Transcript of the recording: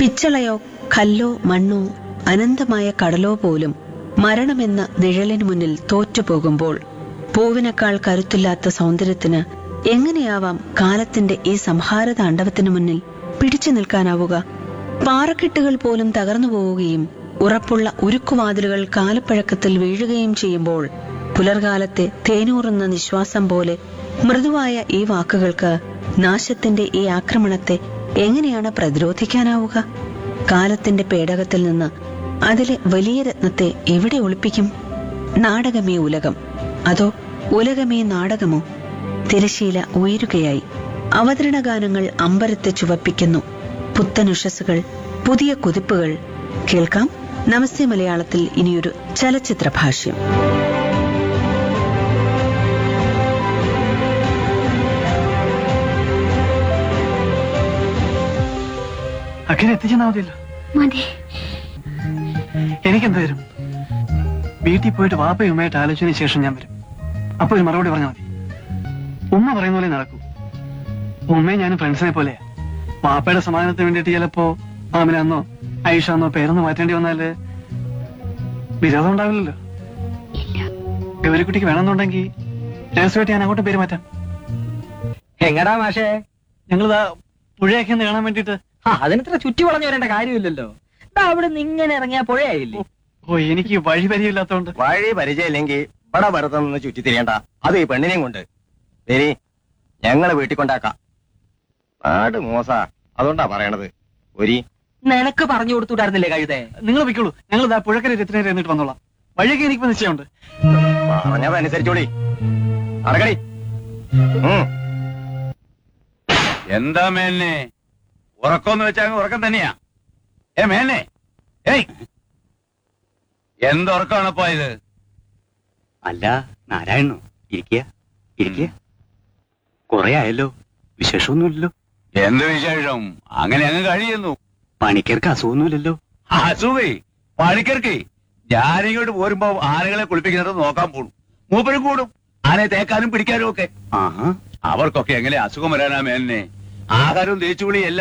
പിച്ചളയോ കല്ലോ മണ്ണോ അനന്തമായ കടലോ പോലും മരണമെന്ന നിഴലിനു മുന്നിൽ തോറ്റുപോകുമ്പോൾ പൂവിനേക്കാൾ കരുത്തില്ലാത്ത സൗന്ദര്യത്തിന് എങ്ങനെയാവാം കാലത്തിന്റെ ഈ സംഹാര താണ്ഡവത്തിനു മുന്നിൽ പിടിച്ചു നിൽക്കാനാവുക പാറക്കെട്ടുകൾ പോലും തകർന്നു പോവുകയും ഉറപ്പുള്ള ഉരുക്കുവാതിലുകൾ കാലപ്പഴക്കത്തിൽ വീഴുകയും ചെയ്യുമ്പോൾ പുലർകാലത്തെ തേനൂറുന്ന നിശ്വാസം പോലെ മൃദുവായ ഈ വാക്കുകൾക്ക് നാശത്തിന്റെ ഈ ആക്രമണത്തെ എങ്ങനെയാണ് പ്രതിരോധിക്കാനാവുക കാലത്തിന്റെ പേടകത്തിൽ നിന്ന് അതിലെ വലിയ രത്നത്തെ എവിടെ ഒളിപ്പിക്കും നാടകമേ ഉലകം അതോ ഉലകമേ നാടകമോ തിരശീല ഉയരുകയായി അവതരണ ഗാനങ്ങൾ അമ്പരത്തെ ചുവപ്പിക്കുന്നു പുത്തനുഷസുകൾ പുതിയ കുതിപ്പുകൾ കേൾക്കാം നമസ്തേ മലയാളത്തിൽ ഇനിയൊരു ചലച്ചിത്ര ഭാഷ്യം അഖില എത്തിച്ചെന്നാ മതിയല്ലോ മതി എനിക്കെന്ത് വരും വീട്ടിൽ പോയിട്ട് വാപ്പയും ഉമ്മയായിട്ട് ആലോചനയ്ക്ക് ശേഷം ഞാൻ വരും അപ്പൊ ഒരു മറുപടി പറഞ്ഞാൽ മതി ഉമ്മ പറയുന്ന പോലെ നടക്കൂ ഉമ്മയും ഞാനും ഫ്രണ്ട്സിനെ പോലെയാ വാപ്പയുടെ സമാധാനത്തിന് വേണ്ടിയിട്ട് ചിലപ്പോ മാമിനെന്നോ ഐഷാന്നോ പേരൊന്ന് മാറ്റേണ്ടി വന്നാല് വിരോധം ഉണ്ടാവില്ലല്ലോ ഗൗരിക്കുട്ടിക്ക് വേണമെന്നുണ്ടെങ്കിൽ രഹസ്യമായിട്ട് ഞാൻ അങ്ങോട്ട് പേര് മാറ്റാം എങ്ങടാ മാഷേ ഞങ്ങളിതാ പുഴയൊക്കെ ഒന്ന് കാണാൻ വേണ്ടിയിട്ട് ആ അതിനത്ര ചുറ്റി വളഞ്ഞു വരേണ്ട കാര്യമില്ലല്ലോ ദാ അവിടെ നിന്ന് ഇങ്ങനെ ഇറങ്ങിയ പുഴയായില്ലേ ഓ എനിക്ക് വഴി പരിചയമില്ലാത്തതുകൊണ്ട് വഴി പരിചയമില്ലെങ്കിൽ ഇവിടെ വെറുതെ നിന്ന് ചുറ്റിത്തിരിയണ്ട അത് ഈ പെണ്ണിനെയും കൊണ്ട് ശരി ഞങ്ങള് വീട്ടിൽ കൊണ്ടാക്കാം നാട് മോശ അതുകൊണ്ടാ പറയണത് ഒരു നിനക്ക് പറഞ്ഞു കൊടുത്തുവിടായിരുന്നില്ലേ കഴുതേ നിങ്ങൾ പൊയ്ക്കോളൂ ഞങ്ങൾ ഇതാ പുഴക്കര രത്തിനെ എന്നിട്ട് വന്നോളാം വഴിയൊക്കെ എനിക്ക് നിശ്ചയമുണ്ട് പറഞ്ഞതനുസരിച്ചോളി നടക്കടി ഉം എന്താ മേന്നെ ഉറക്കമെന്ന് വെച്ചാൽ ഉറക്കം തന്നെയാ ഏ മേന്നെ ഏയ് എന്തുറക്കമാണപ്പോ ഇത് അല്ല നാരായണോ ഇരിക്കുക ഇരിക്കുക കൊറേ ആയല്ലോ വിശേഷമൊന്നുമില്ലല്ലോ എന്ത് വിശേഷം അങ്ങനെ അങ്ങ് കഴിയുന്നു പണിക്കർക്ക് അസുഖമൊന്നുമില്ലല്ലോ അസുഖേ പണിക്കർക്ക് ഞാനിങ്ങോട്ട് പോരുമ്പോ ആനകളെ കുളിപ്പിക്കുന്നത് നോക്കാൻ പോണു മൂപ്പരും കൂടും ആനയെ തേക്കാനും പിടിക്കാനും ഒക്കെ ആഹാ അവർക്കൊക്കെ എങ്ങനെ അസുഖം വരാനാ മേന്നെ ആഹാരവും തേച്ചുകുളി എല്ലാം